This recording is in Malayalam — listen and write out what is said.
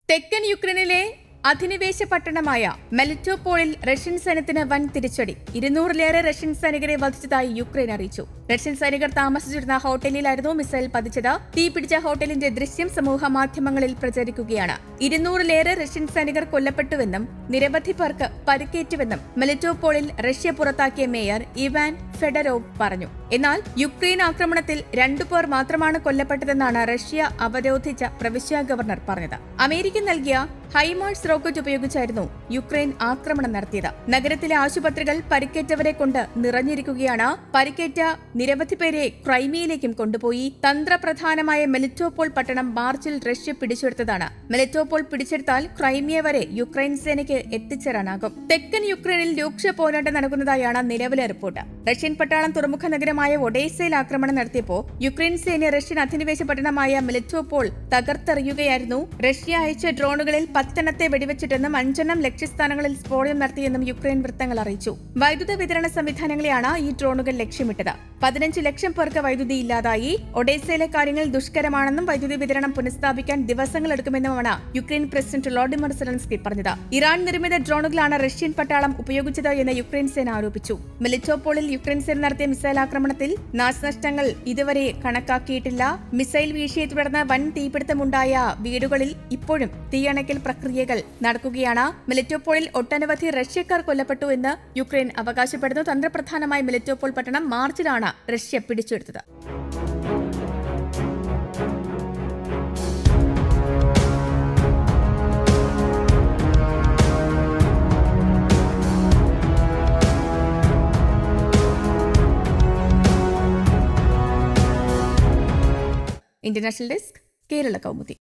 തെക്കൻ യുക്രൈനിലെ അധിനിവേശ പട്ടണമായ മെലിറ്റോപോളിൽ റഷ്യൻ സൈന്യത്തിന് വൻ തിരിച്ചടി ഇരുന്നൂറിലേറെ റഷ്യൻ സൈനികരെ വധിച്ചതായി യുക്രൈൻ അറിയിച്ചു റഷ്യൻ സൈനികർ താമസിച്ചിരുന്ന ഹോട്ടലിലായിരുന്നു മിസൈൽ പതിച്ചത് തീപിടിച്ച ഹോട്ടലിന്റെ ദൃശ്യം സമൂഹ മാധ്യമങ്ങളിൽ പ്രചരിക്കുകയാണ് ഇരുന്നൂറിലേറെ റഷ്യൻ സൈനികർ കൊല്ലപ്പെട്ടുവെന്നും നിരവധി പേർക്ക് പരിക്കേറ്റുവെന്നും മെലിറ്റോപോളിൽ റഷ്യ പുറത്താക്കിയ മേയർ ഇവാൻ ഫെഡറോവ് പറഞ്ഞു എന്നാൽ യുക്രൈൻ ആക്രമണത്തിൽ രണ്ടുപേർ മാത്രമാണ് കൊല്ലപ്പെട്ടതെന്നാണ് റഷ്യ അവരോധിച്ച പ്രവിശ്യ ഗവർണർ പറഞ്ഞത് അമേരിക്ക നൽകിയ ഹൈമാർസ് റോക്കറ്റ് ഉപയോഗിച്ചായിരുന്നു യുക്രൈൻ ആക്രമണം നടത്തിയത് നഗരത്തിലെ ആശുപത്രികൾ പരിക്കേറ്റവരെ കൊണ്ട് നിറഞ്ഞിരിക്കുകയാണ് പരിക്കേറ്റ നിരവധി പേരെ ക്രൈമിയയിലേക്കും കൊണ്ടുപോയി തന്ത്രപ്രധാനമായ മെലിറ്റോപോൾ പട്ടണം മാർച്ചിൽ റഷ്യ പിടിച്ചെടുത്തതാണ് മെലിറ്റോപോൾ പിടിച്ചെടുത്താൽ ക്രൈമിയ വരെ യുക്രൈൻ സേനയ്ക്ക് എത്തിച്ചേരാനാകും തെക്കൻ യുക്രൈനിൽ രൂക്ഷ പോരാട്ടം നടക്കുന്നതായാണ് നിലവിലെ റിപ്പോർട്ട് റഷ്യൻ പട്ടാളം തുറമുഖ നഗരമായ ഒഡേസയിൽ ആക്രമണം നടത്തിയപ്പോൾ യുക്രൈൻ സേന റഷ്യൻ അധിനിവേശ പട്ടണമായ മെലിറ്റോപോൾ തകർത്തെറിയുകയായിരുന്നു റഷ്യ അയച്ച ഡ്രോണുകളിൽ പത്തെണ്ണത്തെ വെടിവെച്ചിട്ടെന്നും അഞ്ചെണ്ണം ലക്ഷ്യസ്ഥാനങ്ങളിൽ സ്ഫോടനം നടത്തിയെന്നും യുക്രൈൻ വൃത്തങ്ങൾ അറിയിച്ചു വൈദ്യുത വിതരണ സംവിധാനങ്ങളെയാണ് ഈ ഡ്രോണുകൾ ലക്ഷ്യമിട്ടത് പതിനഞ്ച് ലക്ഷം പേർക്ക് വൈദ്യുതി ഇല്ലാതായി ഒഡേസയിലെ കാര്യങ്ങൾ ദുഷ്കരമാണെന്നും വൈദ്യുതി വിതരണം പുനഃസ്ഥാപിക്കാൻ ദിവസങ്ങളെടുക്കുമെന്നുമാണ് യുക്രൈൻ പ്രസിഡന്റ് വ്ളോഡിമർ സെലൻസ്കി പറഞ്ഞത് ഇറാൻ നിർമ്മിത ഡ്രോണുകളാണ് റഷ്യൻ പട്ടാളം ഉപയോഗിച്ചത് എന്ന് യുക്രൈൻ സേന ആരോപിച്ചു മെലിറ്റോപോളിൽ യുക്രൈൻ സേന നടത്തിയ മിസൈൽ ആക്രമണത്തിൽ നാശനഷ്ടങ്ങൾ ഇതുവരെ കണക്കാക്കിയിട്ടില്ല മിസൈൽ വീഴ്ചയെ തുടർന്ന് വൻ തീപിടുത്തമുണ്ടായ വീടുകളിൽ ഇപ്പോഴും തീയണയ്ക്കൽ പ്രക്രിയകൾ നടക്കുകയാണ് മെലിറ്റോപോളിൽ ഒട്ടനവധി റഷ്യക്കാർ കൊല്ലപ്പെട്ടു എന്ന് യുക്രൈൻ അവകാശപ്പെടുന്നു തന്ത്രപ്രധാനമായ മെലിറ്റോപോൾ പട്ടണം മാർച്ചിലാണ് റഷ്യ പിടിച്ചെടുത്തത് ഇന്റർനാഷണൽ ഡെസ്ക് കേരള കൗമുദി